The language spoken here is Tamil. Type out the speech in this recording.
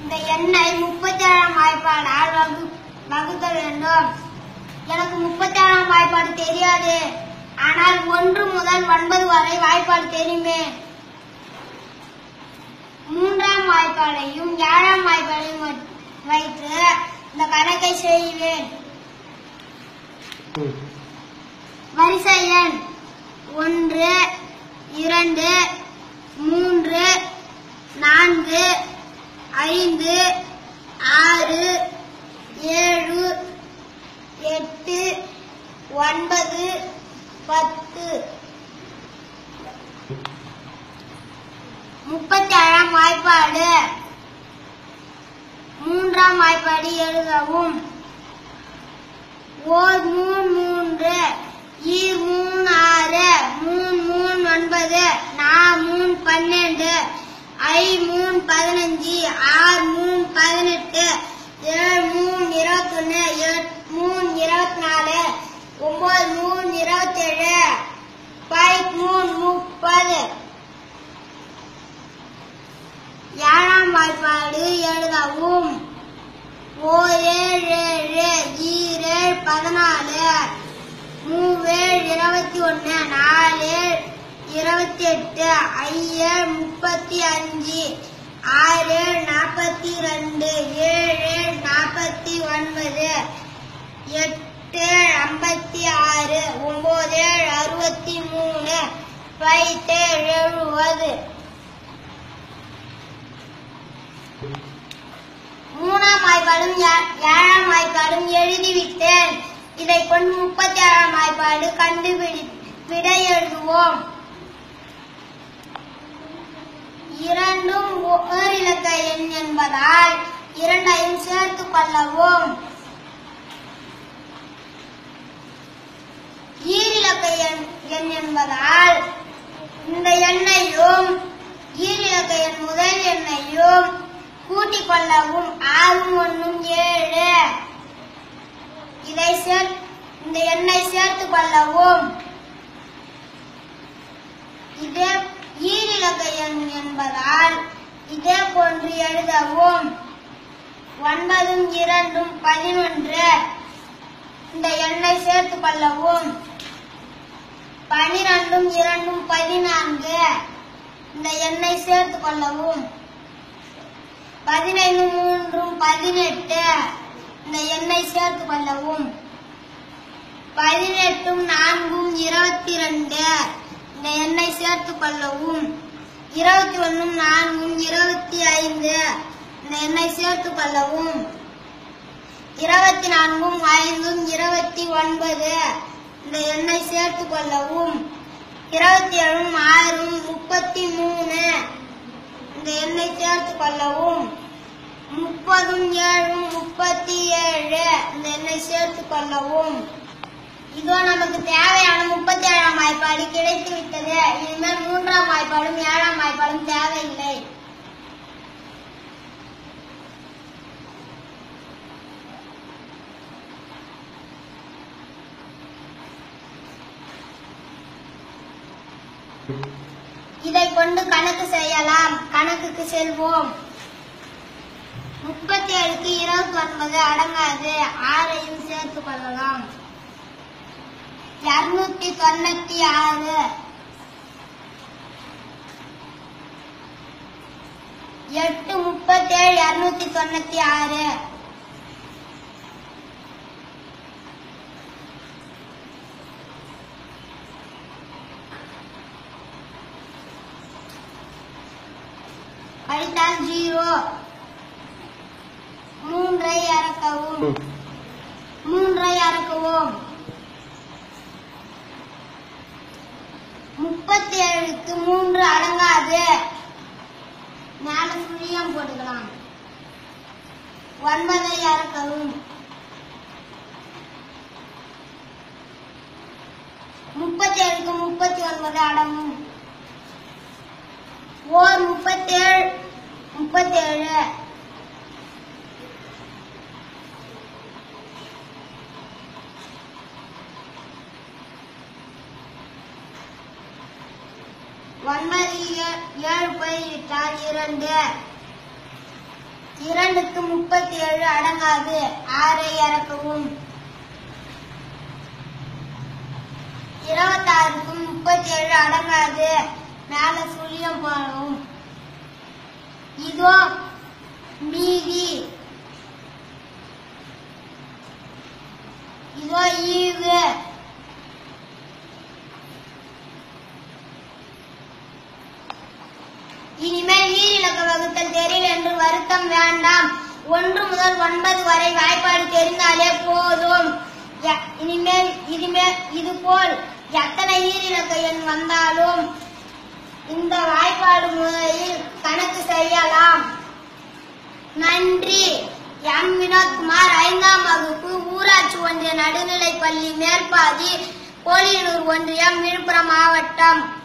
இந்த எண்ணை முப்பத்தி ஏழாம் வாய்ப்பாடால் வகு வகுக்க வேண்டும் எனக்கு முப்பத்தி ஏழாம் வாய்ப்பாடு தெரியாது ஆனால் ஒன்று முதல் ஒன்பது வரை வாய்ப்பாடு தெரியுமே மூன்றாம் வாய்ப்பாடையும் ஏழாம் வாய்ப்பாடையும் வ- வைத்து இந்த கணக்கை செய்வேன் ம். வரிசை எண் ஒன்று இரண்டு மூன்று நான்கு ஐந்து ஆறு ஏழு எட்டு ஒன்பது பத்து முப்பத்தி ஏழாம் வாய்ப்பாடு மூன்றாம் வாய்ப்பாடு எழுதவும் ஓர் மூணு மூன்று ஈர் மூணு ஆறு மூணு மூணு ஒன்பது நா மூணு பன்னெண்டு ஐ மூணு பதினஞ்சு ஆறு மூணு பதினெட்டு ஏழு மூணு இருபத்தொன்னு எட்டு மூணு இருபத்தி நாலு ஒன்பது மூணு இருபத்தேழு பைக் மூணு முப்பது ஏழாம் வாய்ப்பாடு எழுதவும் ஓரேழு ஏழு ஈரேழு பதினாலு மூவேழு இருபத்தி ஒன்று நாலேழு இருபத்தி எட்டு ஐஏழு முப்பத்தி அஞ்சு ஆறேழு நாற்பத்தி ரெண்டு ஏழு நாற்பத்தி ஒன்பது எட்டு ஐம்பத்தி ஆறு ஒன்பது அறுபத்தி மூணு பைத்து எழுபது மூணாம் வாய்ப்பாடும் ஏ- ஏழாம் வாய்ப்பாடும் எழுதிவிட்டேன் இதை கொண்டு முப்பத்தி ஏழாம் வாய்ப்பாடு கண்டுபிடி விடை எழுதுவோம் இரண்டும் ஓரிலக்க எண் என்பதால் இரண்டையும் சேர்த்துக் கொள்ளவும் ஈரிலக்க எண் எண் என்பதால் இந்த எண்ணையும் ஈரிலக்க எண் முதல் எண்ணையும் கூட்டிக் கொள்ளவும் ஆறும் ஒன்றும் ஏழு இதை சேர் இந்த எண்ணை சேர்த்துக் கொள்ளவும் இதே ஈரிலக்க எண் என்பதால் இதே போன்று எழுதவும் ஒன்பதும் இரண்டும் பதினொன்று இந்த எண்ணை சேர்த்துக் கொள்ளவும் பனிரெண்டும் இரண்டும் பதினான்கு இந்த எண்ணை சேர்த்துக் கொள்ளவும் பதினைந்து மூன்றும் பதினெட்டு இந்த எண்ணை சேர்த்துக் கொள்ளவும் பதினெட்டும் நான்கும் இருபத்தி ரெண்டு இந்த எண்ணை சேர்த்துக் கொள்ளவும் இருபத்தி ஒன்றும் நான்கும் இருபத்தி ஐந்து இந்த எண்ணை சேர்த்துக் கொள்ளவும் இருபத்தி நான்கும் ஐந்தும் இருபத்தி ஒன்பது இந்த எண்ணை சேர்த்துக் கொள்ளவும் இருபத்தி ஏழும் ஆறும் முப்பத்தி மூணு இந்த எண்ணை சேர்த்துக் கொள்ளவும் முப்பதும் ஏழும் முப்பத்தி ஏழு இந்த எண்ணை சேர்த்துக் கொள்ளவும் இதோ நமக்கு தேவையான முப்பத்தி ஏழாம் வாய்ப்பாடு கிடைத்து விட்டது இனிமேல் மூன்றாம் வாய்ப்பாடும் ஏழாம் வாய்ப்பாடும் தேவையில்லை இதை கொண்டு கணக்கு செய்யலாம் கணக்குக்கு செல்வோம் முப்பத்தி ஏழுக்கு இருபத்தி ஒன்பது அடங்காது ஆறையும் சேர்த்துக் கொள்ளலாம் இருநூத்தி தொண்ணூத்தி ஆறு எட்டு முப்பத்தி ஏழு இருநூத்தி தொண்ணூத்தி ஆறு கழித்தால் ஜீரோ மூன்றை இறக்கவும் ம். மூன்றை இறக்குவோம் முப்பத்தி ஏழுக்கு மூன்று அடங்காது மேல சுழியம் போட்டுக்கலாம் ஒன்பதை இறக்கவும் முப்பத்தி ஏழுக்கு முப்பத்தி ஒன்பது அடங்கும் ஓர் முப்பத்தேழு முப்பத்தேழு ஒன்பது ஏ- ஏழு போய்விட்டால் இரண்டு இரண்டுக்கு முப்பத்தி ஏழு அடங்காது ஆறை இறக்கவும் இருபத்தாறுக்கு முப்பத்தி ஏழு அடங்காது மேல சுழியம் போடவும் இதோ மீதி இதோ ஈவு இனிமேல் ஈரிலக்க வகுத்தல் தெரியல என்று வருத்தம் வேண்டாம் ஒன்று முதல் ஒன்பது வரை வாய்ப்பாடு தெரிந்தாலே போதும் எ- இனிமேல் இனிமேல் இது போல் எத்தனை ஈரிலக்க எண் வந்தாலும் இந்த வாய்ப்பாடு முறையில் கணக்கு செய்யலாம் நன்றி எம் வினோத்குமார் ஐந்தாம் வகுப்பு ஊராட்சி ஒன்றிய நடுநிலைப்பள்ளி மேற்பாதி கோலியனூர் ஒன்றியம் விழுப்புரம் மாவட்டம்